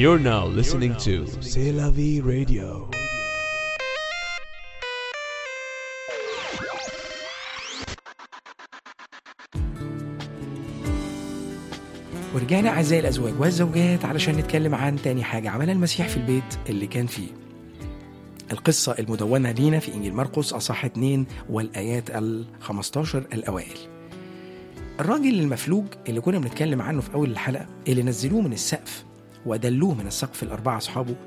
You're now listening to C'est la vie radio. ورجعنا أعزائي الأزواج والزوجات علشان نتكلم عن تاني حاجة عملها المسيح في البيت اللي كان فيه القصة المدونة لينا في إنجيل مرقس أصح 2 والآيات ال 15 الأوائل الراجل المفلوج اللي كنا بنتكلم عنه في أول الحلقة اللي نزلوه من السقف ودلوه من السقف الأربعة أصحابه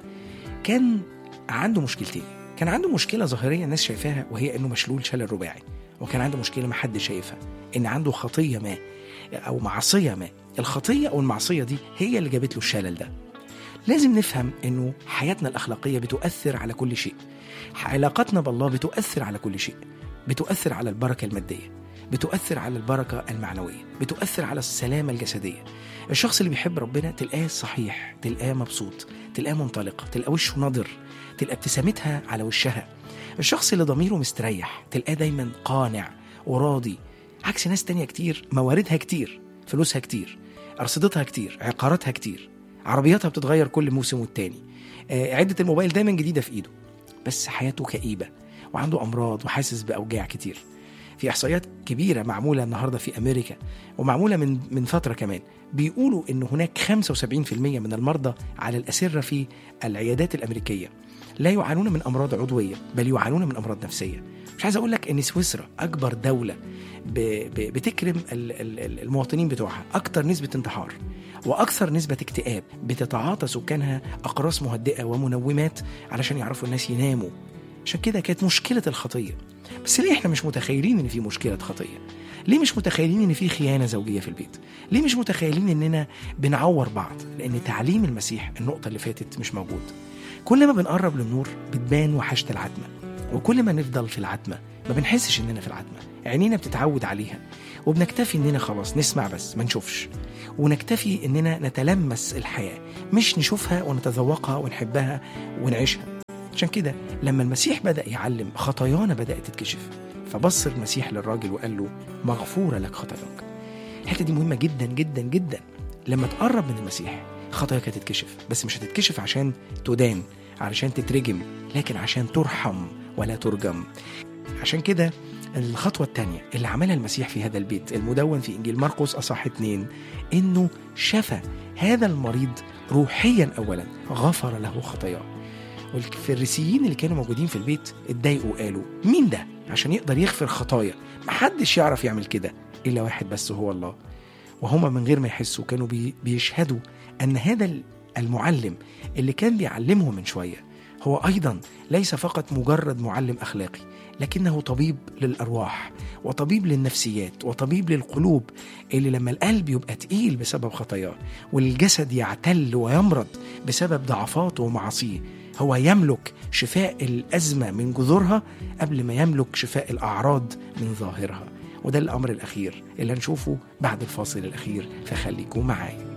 كان عنده مشكلتين كان عنده مشكلة ظاهرية الناس شايفاها وهي إنه مشلول شلل رباعي وكان عنده مشكلة ما حد شايفها إن عنده خطية ما أو معصية ما الخطية أو المعصية دي هي اللي جابت له الشلل ده لازم نفهم انه حياتنا الاخلاقيه بتؤثر على كل شيء علاقتنا بالله بتؤثر على كل شيء بتؤثر على البركه الماديه بتؤثر على البركه المعنويه بتؤثر على السلامه الجسديه الشخص اللي بيحب ربنا تلقاه صحيح تلقاه مبسوط تلقاه منطلق تلقاه وشه نضر تلقى ابتسامتها على وشها الشخص اللي ضميره مستريح تلقاه دايما قانع وراضي عكس ناس تانية كتير مواردها كتير فلوسها كتير أرصدتها كتير عقاراتها كتير عربياتها بتتغير كل موسم والتاني آه، عدة الموبايل دايما جديدة في إيده بس حياته كئيبة وعنده أمراض وحاسس بأوجاع كتير في إحصائيات كبيرة معمولة النهاردة في أمريكا ومعمولة من من فترة كمان بيقولوا إن هناك 75% من المرضى على الأسرة في العيادات الأمريكية لا يعانون من أمراض عضوية بل يعانون من أمراض نفسية مش عايز أقول لك إن سويسرا أكبر دولة ب... ب... بتكرم ال- ال- ال- المواطنين بتوعها أكتر نسبة انتحار واكثر نسبه اكتئاب بتتعاطى سكانها اقراص مهدئه ومنومات علشان يعرفوا الناس يناموا عشان كده كانت مشكله الخطيه بس ليه احنا مش متخيلين ان في مشكله خطيه ليه مش متخيلين ان في خيانه زوجيه في البيت ليه مش متخيلين اننا بنعور بعض لان تعليم المسيح النقطه اللي فاتت مش موجود كل ما بنقرب للنور بتبان وحشه العتمه وكل ما نفضل في العتمه ما بنحسش اننا في العتمه عينينا بتتعود عليها وبنكتفي اننا خلاص نسمع بس ما نشوفش ونكتفي اننا نتلمس الحياه مش نشوفها ونتذوقها ونحبها ونعيشها عشان كده لما المسيح بدا يعلم خطايانا بدات تتكشف فبص المسيح للراجل وقال له مغفوره لك خطاياك الحته دي مهمه جدا جدا جدا لما تقرب من المسيح خطاياك هتتكشف بس مش هتتكشف عشان تدان علشان تترجم لكن عشان ترحم ولا ترجم عشان كده الخطوة الثانية اللي عملها المسيح في هذا البيت المدون في إنجيل مرقس أصح اتنين إنه شفى هذا المريض روحيا أولا غفر له خطاياه والفريسيين اللي كانوا موجودين في البيت اتضايقوا قالوا مين ده عشان يقدر يغفر خطايا محدش يعرف يعمل كده إلا واحد بس هو الله وهما من غير ما يحسوا كانوا بي بيشهدوا أن هذا المعلم اللي كان بيعلمهم من شوية هو أيضا ليس فقط مجرد معلم أخلاقي لكنه طبيب للأرواح وطبيب للنفسيات وطبيب للقلوب اللي لما القلب يبقى تقيل بسبب خطاياه والجسد يعتل ويمرض بسبب ضعفاته ومعاصيه هو يملك شفاء الأزمة من جذورها قبل ما يملك شفاء الأعراض من ظاهرها وده الأمر الأخير اللي هنشوفه بعد الفاصل الأخير فخليكم معايا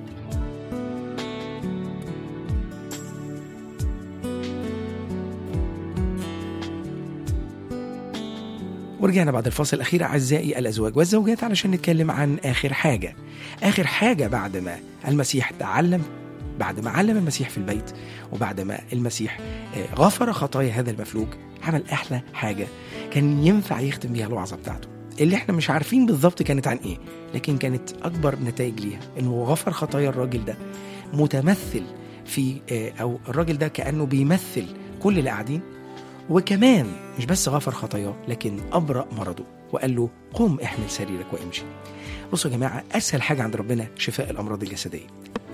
ورجعنا بعد الفاصل الأخير أعزائي الأزواج والزوجات علشان نتكلم عن آخر حاجة آخر حاجة بعد ما المسيح تعلم بعد ما علم المسيح في البيت وبعد ما المسيح آه، غفر خطايا هذا المفلوج عمل أحلى حاجة كان ينفع يختم بيها الوعظة بتاعته اللي احنا مش عارفين بالظبط كانت عن ايه لكن كانت اكبر نتائج ليها انه غفر خطايا الراجل ده متمثل في آه، او الراجل ده كانه بيمثل كل اللي قاعدين وكمان مش بس غفر خطاياه لكن أبرأ مرضه وقال له قم احمل سريرك وامشي بصوا يا جماعة أسهل حاجة عند ربنا شفاء الأمراض الجسدية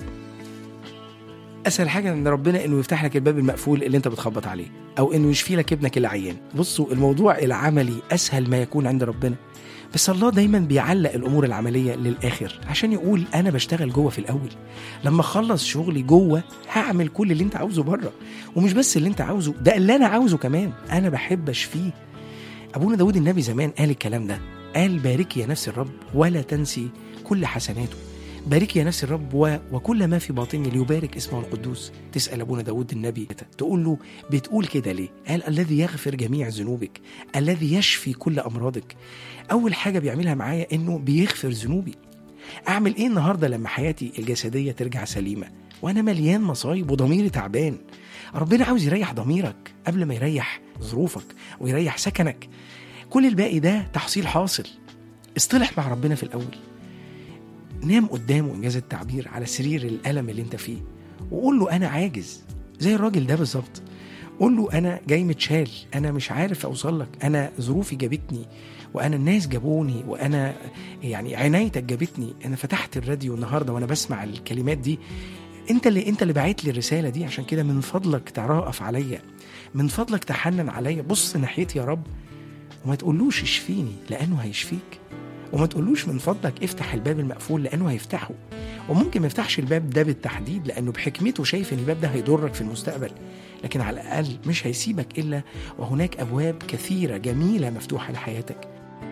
أسهل حاجة عند ربنا إنه يفتح لك الباب المقفول اللي أنت بتخبط عليه أو إنه يشفي لك ابنك اللي عيان بصوا الموضوع العملي أسهل ما يكون عند ربنا بس الله دايما بيعلق الامور العمليه للاخر عشان يقول انا بشتغل جوه في الاول لما اخلص شغلي جوه هعمل كل اللي انت عاوزه بره ومش بس اللي انت عاوزه ده اللي انا عاوزه كمان انا بحب اشفيه ابونا داود النبي زمان قال الكلام ده قال باركي يا نفس الرب ولا تنسي كل حسناته باركي يا نفس الرب و... وكل ما في باطني ليبارك اسمه القدوس تسأل أبونا داود النبي تقول له بتقول كده ليه قال الذي يغفر جميع ذنوبك الذي يشفي كل أمراضك أول حاجة بيعملها معايا إنه بيغفر ذنوبي أعمل إيه النهاردة لما حياتي الجسدية ترجع سليمة وانا مليان مصايب وضميري تعبان ربنا عاوز يريح ضميرك قبل ما يريح ظروفك ويريح سكنك كل الباقي ده تحصيل حاصل اصطلح مع ربنا في الاول نام قدامه انجاز التعبير على سرير الالم اللي انت فيه وقول له انا عاجز زي الراجل ده بالظبط قول له انا جاي متشال انا مش عارف اوصل لك انا ظروفي جابتني وانا الناس جابوني وانا يعني عنايتك جابتني انا فتحت الراديو النهارده وانا بسمع الكلمات دي انت اللي انت اللي بعت لي الرساله دي عشان كده من فضلك تراءف عليا من فضلك تحنن عليا بص ناحيتي يا رب وما تقولوش اشفيني لانه هيشفيك وما تقولوش من فضلك افتح الباب المقفول لانه هيفتحه وممكن ما يفتحش الباب ده بالتحديد لانه بحكمته شايف ان الباب ده هيضرك في المستقبل لكن على الاقل مش هيسيبك الا وهناك ابواب كثيره جميله مفتوحه لحياتك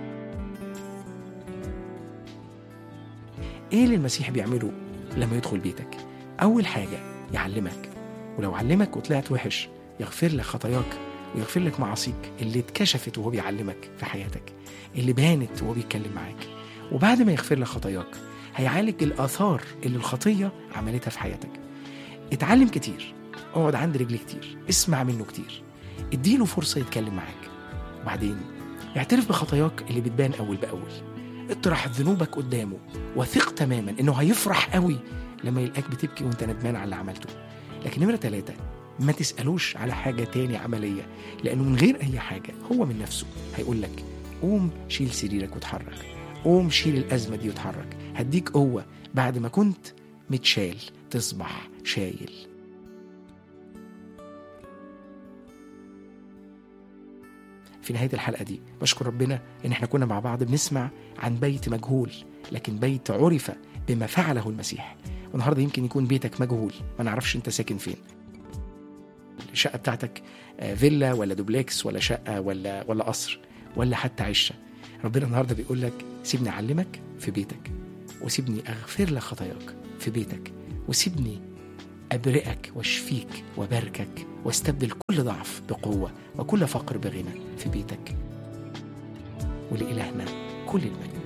ايه اللي المسيح بيعمله لما يدخل بيتك اول حاجه يعلمك ولو علمك وطلعت وحش يغفر لك خطاياك ويغفر لك معاصيك اللي اتكشفت وهو بيعلمك في حياتك اللي بانت وهو بيتكلم معاك وبعد ما يغفر لك خطاياك هيعالج الاثار اللي الخطيه عملتها في حياتك اتعلم كتير اقعد عند رجل كتير اسمع منه كتير اديله فرصه يتكلم معاك وبعدين اعترف بخطاياك اللي بتبان اول باول اطرح ذنوبك قدامه وثق تماما انه هيفرح قوي لما يلقاك بتبكي وانت ندمان على اللي عملته لكن نمره ثلاثة ما تسألوش على حاجة تاني عملية لأنه من غير أي حاجة هو من نفسه هيقول لك قوم شيل سريرك وتحرك قوم شيل الأزمة دي وتحرك هديك قوة بعد ما كنت متشال تصبح شايل في نهاية الحلقة دي بشكر ربنا إن احنا كنا مع بعض بنسمع عن بيت مجهول لكن بيت عرف بما فعله المسيح والنهارده يمكن يكون بيتك مجهول ما نعرفش انت ساكن فين الشقة بتاعتك آه، فيلا ولا دوبلكس ولا شقة ولا ولا قصر ولا حتى عشة ربنا النهارده بيقول لك سيبني أعلمك في بيتك وسيبني أغفر لك خطاياك في بيتك وسيبني أبرئك واشفيك وباركك واستبدل كل ضعف بقوة وكل فقر بغنى في بيتك ولإلهنا كل المجد